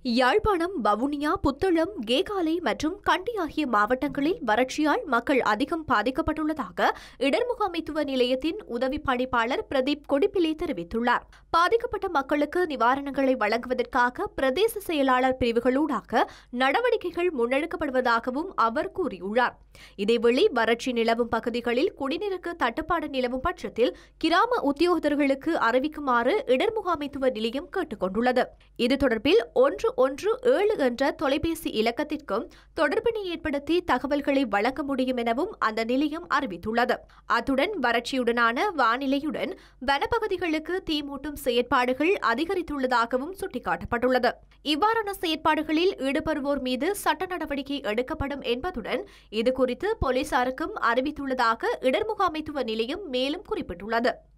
யாழ்ப்பாணம் வவுனியா புத்தளம் கேகாலை மற்றும் கண்டி ஆகிய மாவட்டங்களில் வறட்சியால் மக்கள் அதிகம் பாதிக்கப்பட்டுள்ளதாக இடர்முகாமைத்துவ நிலையத்தின் உதவி பணிப்பாளர் பிரதீப் கொடிப்பிலே தெரிவித்துள்ளார் பாதிக்கப்பட்ட மக்களுக்கு நிவாரணங்களை வழங்குவதற்காக பிரதேச செயலாளர் பிரிவுகளூடாக நடவடிக்கைகள் முன்னெடுக்கப்படுவதாகவும் அவர் கூறியுள்ளார் இதேவேளை வறட்சி நிலவும் பகுதிகளில் குடிநீருக்கு தட்டுப்பாடு நிலவும் பட்சத்தில் கிராம உத்தியோகத்தர்களுக்கு அறிவிக்குமாறு இடர்முகாமைத்துவ நிலையம் கேட்டுக் கொண்டுள்ளது இது தொடர்பில் ஒன்று ஒன்று ஏழு என்ற தொலைபேசி இலக்கத்திற்கும் தொடர்பினை ஏற்படுத்தி தகவல்களை வழங்க முடியும் எனவும் அந்த நிலையம் அறிவித்துள்ளது அத்துடன் வறட்சியுடனான வானிலையுடன் வனப்பகுதிகளுக்கு தீமூட்டும் செயற்பாடுகள் அதிகரித்துள்ளதாகவும் சுட்டிக்காட்டப்பட்டுள்ளது இவ்வாறான செயற்பாடுகளில் ஈடுபடுவோர் மீது சட்ட நடவடிக்கை எடுக்கப்படும் என்பதுடன் இதுகுறித்து போலீசாருக்கும் அறிவித்துள்ளதாக இடர்முகாமைத்துவ நிலையம் மேலும் குறிப்பிட்டுள்ளது